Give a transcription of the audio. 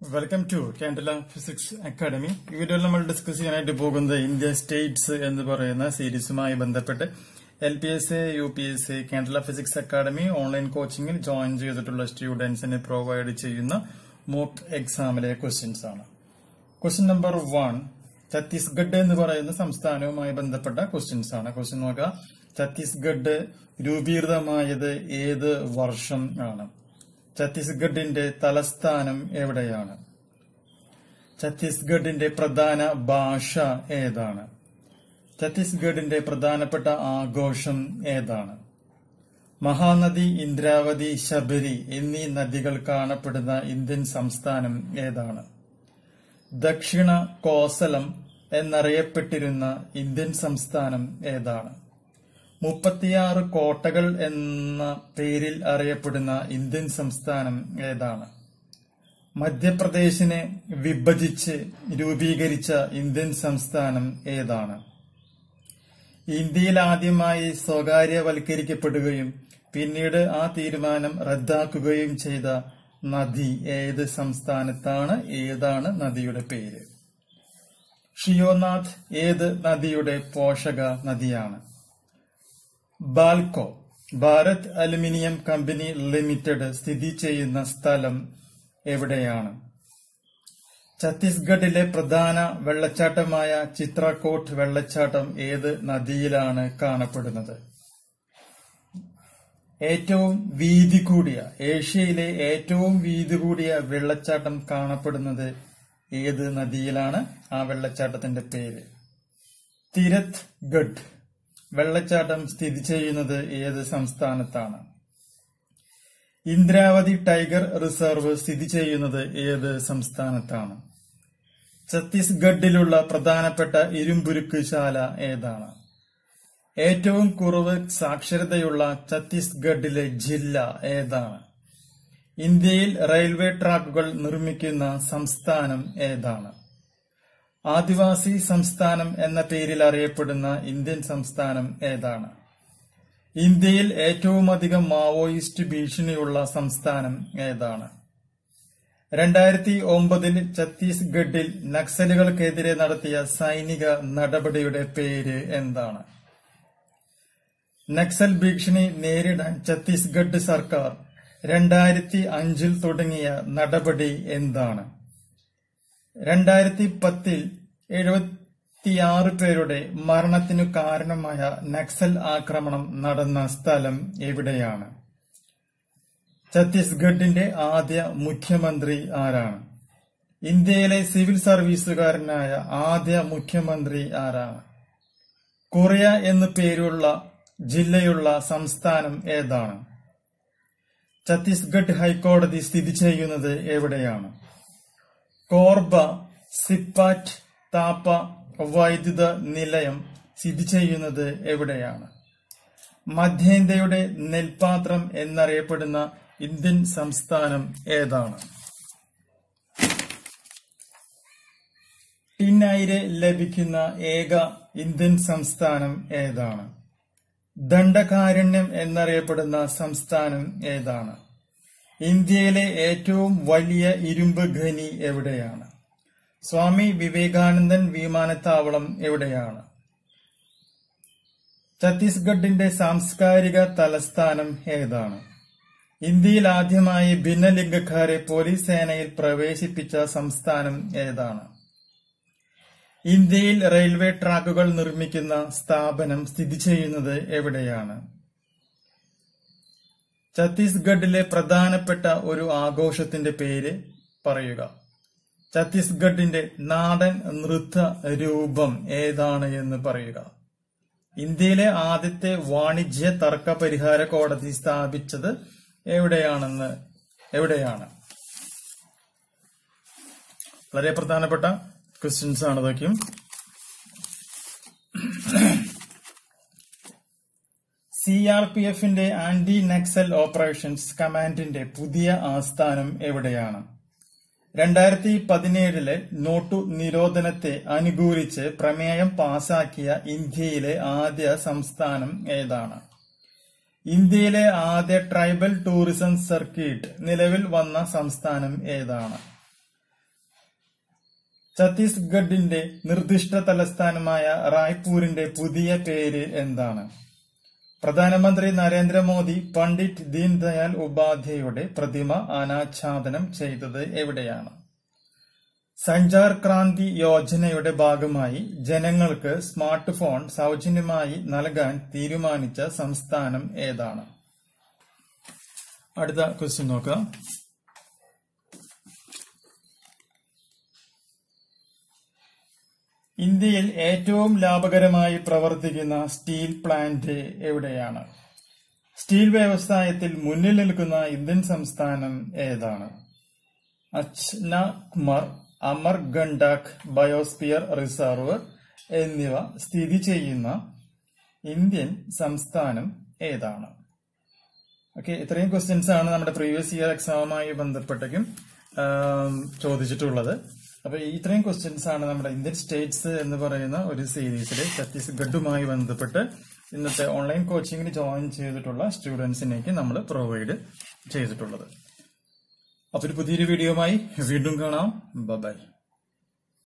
welcome to Candela Physics Academy ഈ വീഡിയോയിൽ നമ്മൾ ഡിസ്കസ് ചെയ്യാനായിട്ട് പോകുന്നത് ഇന്ത്യ സ്റ്റേറ്റ്സ് എന്ന് പറയുന്ന സീരീസുമായി ബന്ധപ്പെട്ട് L P S A U P S A Candela Physics Academy online കോച്ചിങ്ങിൽ ജോയിൻ ചെയ്തിട്ടുള്ള സ്റ്റുഡൻസിന് പ്രൊവൈഡ് ചെയ്യുന്ന മോക്ക് എക്സാമിലെ ക്വസ്റ്റ്യൻസ് ആണ് ക്വസ്റ്റ്യൻ നമ്പർ വൺ ഛത്തീസ്ഗഡ് എന്ന് പറയുന്ന സംസ്ഥാനവുമായി ബന്ധപ്പെട്ട ക്വസ്റ്റ്യൻസ് ആണ് ക്വസ്റ്റ്യൻ നോക്കുക ഛത്തീസ്ഗഡ് രൂപീകൃതമായത് ഏത് വർഷം ആണ് ഛത്തീസ്ഗഡിന്റെ തലസ്ഥാനം എവിടെയാണ് ഛത്തീസ്ഗഡിന്റെ പ്രധാന ഭാഷ ഏതാണ് ഛത്തീസ്ഗഡിന്റെ പ്രധാനപ്പെട്ട ആഘോഷം ഏതാണ് മഹാനദി ഇന്ദ്രാവതി ശബരി എന്നീ നദികൾ കാണപ്പെടുന്ന ഇന്ത്യൻ സംസ്ഥാനം ഏതാണ് ദക്ഷിണ കോസലം എന്നറിയപ്പെട്ടിരുന്ന ഇന്ത്യൻ സംസ്ഥാനം ഏതാണ് മുപ്പത്തിയാറ് കോട്ടകൾ എന്ന പേരിൽ അറിയപ്പെടുന്ന ഇന്ത്യൻ സംസ്ഥാനം ഏതാണ് മധ്യപ്രദേശിനെ വിഭജിച്ച് രൂപീകരിച്ച ഇന്ത്യൻ സംസ്ഥാനം ഏതാണ് ഇന്ത്യയിൽ ആദ്യമായി സ്വകാര്യവൽക്കരിക്കപ്പെടുകയും പിന്നീട് ആ തീരുമാനം റദ്ദാക്കുകയും ചെയ്ത നദി ഏത് സംസ്ഥാനത്താണ് ഏതാണ് നദിയുടെ പേര് ഷിയോനാഥ് ഏത് നദിയുടെ പോഷക നദിയാണ് BALCO Bharat aluminium company limited സ്ഥിതി ചെയ്യുന്ന സ്ഥലം എവിടെയാണ് ഛത്തീസ്ഗഡിലെ പ്രധാന വെള്ളച്ചാട്ടമായ ചിത്രകോട്ട് വെള്ളച്ചാട്ടം ഏത് നദിയിലാണ് കാണപ്പെടുന്നത് ഏറ്റവും വീതി കൂടിയ ഏഷ്യയിലെ ഏറ്റവും വീതി കൂടിയ വെള്ളച്ചാട്ടം കാണപ്പെടുന്നത് ഏത് നദിയിലാണ് ആ വെള്ളച്ചാട്ടത്തിന്റെ പേര് തിരത് ഗഡ് വെള്ളച്ചാട്ടം സ്ഥിതി ചെയ്യുന്നത് ഏത് സംസ്ഥാനത്താണ് ഇന്ദ്രാവതി ടൈഗർ റിസർവ് സ്ഥിതി ചെയ്യുന്നത് ഏത് സംസ്ഥാനത്താണ് ഛത്തീസ്ഗഡിലുള്ള പ്രധാനപ്പെട്ട ഇരുമ്പുരുക്ക് ശാല ഏതാണ് ഏറ്റവും കുറവ് സാക്ഷരതയുള്ള ഛത്തീസ്ഗഡിലെ ജില്ല ഏതാണ് ഇന്ത്യയിൽ റെയിൽവേ ട്രാക്കുകൾ നിർമ്മിക്കുന്ന സംസ്ഥാനം ഏതാണ് ആദിവാസി സംസ്ഥാനം എന്ന പേരിൽ അറിയപ്പെടുന്ന ഇന്ത്യൻ സംസ്ഥാനം ഏതാണ് ഇന്ത്യയിൽ ഏറ്റവുമധികം മാവോയിസ്റ്റ് ഭീഷണിയുള്ള സംസ്ഥാനം ഏതാണ് രണ്ടായിരത്തി ഒമ്പതിൽ ഛത്തീസ്ഗഡിൽ നക്സലുകൾക്കെതിരെ നടത്തിയ സൈനിക നടപടിയുടെ പേര് എന്താണ് നക്സൽ ഭീഷണി നേരിടാൻ ഛത്തീസ്ഗഡ് സർക്കാർ രണ്ടായിരത്തി അഞ്ചിൽ തുടങ്ങിയ നടപടി എന്താണ് രണ്ടായിരത്തി പത്തിൽ എഴുപത്തിയാറ് പേരുടെ മരണത്തിനു കാരണമായ നക്സൽ ആക്രമണം നടന്ന സ്ഥലം എവിടെയാണ് ഛത്തീസ്ഗഡിന്റെ ആദ്യ മുഖ്യമന്ത്രി ആരാണ് ഇന്ത്യയിലെ സിവിൽ സർവീസുകാരനായ ആദ്യ മുഖ്യമന്ത്രി ആരാണ് കൊറിയ എന്നു പേരുള്ള ജില്ലയുള്ള സംസ്ഥാനം ഏതാണ് ഛത്തീസ്ഗഡ് ഹൈക്കോടതി സ്ഥിതി ചെയ്യുന്നത് എവിടെയാണ് കോർബ സിപ്പാറ്റ് താപ്പ വൈദ്യുത നിലയം സ്ഥിതി ചെയ്യുന്നത് എവിടെയാണ് മധ്യേന്ത്യയുടെ നെൽപാത്രം എന്നറിയപ്പെടുന്ന ഇന്ത്യൻ സംസ്ഥാനം ഏതാണ് ടിന്നൈര് ലഭിക്കുന്ന ഏക ഇന്ത്യൻ സംസ്ഥാനം ഏതാണ് ദണ്ഡകാരണ്യം എന്നറിയപ്പെടുന്ന സംസ്ഥാനം ഏതാണ് ഇന്ത്യയിലെ ഏറ്റവും വലിയ ഇരുമ്പ് ഖനി എവിടെയാണ് സ്വാമി വിവേകാനന്ദൻ വിമാനത്താവളം എവിടെയാണ് ഛത്തീസ്ഗഡിന്റെ സാംസ്കാരിക തലസ്ഥാനം ഏതാണ് ഇന്ത്യയിൽ ആദ്യമായി ഭിന്നലിംഗക്കാരെ പോലീസ് സേനയിൽ പ്രവേശിപ്പിച്ച സംസ്ഥാനം ഏതാണ് ഇന്ത്യയിൽ റെയിൽവേ ട്രാക്കുകൾ നിർമ്മിക്കുന്ന സ്ഥാപനം സ്ഥിതി ചെയ്യുന്നത് എവിടെയാണ് ഛത്തീസ്ഗഡിലെ പ്രധാനപ്പെട്ട ഒരു ആഘോഷത്തിന്റെ പേര് പറയുക ഛത്തീസ്ഗഡിന്റെ നാടൻ നൃത്ത രൂപം ഏതാണ് എന്ന് പറയുക ഇന്ത്യയിലെ ആദ്യത്തെ വാണിജ്യ തർക്ക പരിഹാര കോടതി സ്ഥാപിച്ചത് എവിടെയാണെന്ന് എവിടെയാണ് വളരെ പ്രധാനപ്പെട്ട ക്വസ്റ്റ്യൻസ് ആണ് ഇതൊക്കെയും സി ആർ പി എഫിന്റെ ആന്റി നക്സൽ ഓപ്പറേഷൻസ് കമാൻഡിന്റെ പുതിയ ആസ്ഥാനം എവിടെയാണ് രണ്ടായിരത്തി പതിനേഴിലെ നോട്ടു നിരോധനത്തെ അനുകൂലിച്ച് പ്രമേയം പാസാക്കിയ ഇന്ത്യയിലെ ആദ്യ സംസ്ഥാനം ഏതാണ് ഇന്ത്യയിലെ ആദ്യ ട്രൈബൽ ടൂറിസം സർക്യൂട്ട് നിലവിൽ വന്ന സംസ്ഥാനം ഏതാണ് ഛത്തീസ്ഗഡിന്റെ നിർദ്ദിഷ്ട തലസ്ഥാനമായ റായ്പൂരിന്റെ പുതിയ പേര് എന്താണ് പ്രധാനമന്ത്രി നരേന്ദ്രമോദി പണ്ഡിറ്റ് ദീൻദയാൽ ഉപാധ്യായയുടെ പ്രതിമ അനാച്ഛാദനം ചെയ്തത് എവിടെയാണ് സഞ്ചാർ ക്രാന്തി യോജനയുടെ ഭാഗമായി ജനങ്ങൾക്ക് സ്മാർട്ട് ഫോൺ സൗജന്യമായി നൽകാൻ തീരുമാനിച്ച സംസ്ഥാനം ഏതാണ് അടുത്ത ക്വസ്റ്റ്യൻ നോക്കുക ഇന്ത്യയിൽ ഏറ്റവും ലാഭകരമായി പ്രവർത്തിക്കുന്ന സ്റ്റീൽ പ്ലാന്റ് എവിടെയാണ് സ്റ്റീൽ വ്യവസായത്തിൽ മുന്നിൽ നിൽക്കുന്ന ഇന്ത്യൻ സംസ്ഥാനം ഏതാണ് അച്ഛനകുമാർ അമർഗണ്ഡാക് ബയോസ്ഫിയർ റിസർവ് എന്നിവ സ്ഥിതി ചെയ്യുന്ന ഇന്ത്യൻ സംസ്ഥാനം ഏതാണ് ഓക്കെ ഇത്രയും ക്വസ്റ്റ്യൻസ് ആണ് നമ്മുടെ പ്രീവിയസ് ഇയർ എക്സാമുമായി ബന്ധപ്പെട്ടേക്കും ആം, ചോദിച്ചിട്ടുള്ളത് അപ്പൊ ഈ ഇത്രയും ക്വസ്റ്റ്യൻസ് ആണ് നമ്മുടെ ഇന്ത്യൻ സ്റ്റേറ്റ്സ് എന്ന് പറയുന്ന ഒരു സീരീസിലെ ഛത്തീസ്ഗഡുമായി ബന്ധപ്പെട്ട് ഇന്നത്തെ ഓൺലൈൻ കോച്ചിങ്ങിന് ജോയിൻ ചെയ്തിട്ടുള്ള സ്റ്റുഡൻസിനേക്ക് നമ്മൾ പ്രൊവൈഡ് ചെയ്തിട്ടുള്ളത് അപ്പൊ ഒരു പുതിയൊരു വീഡിയോയുമായി വീണ്ടും കാണാം ബൈ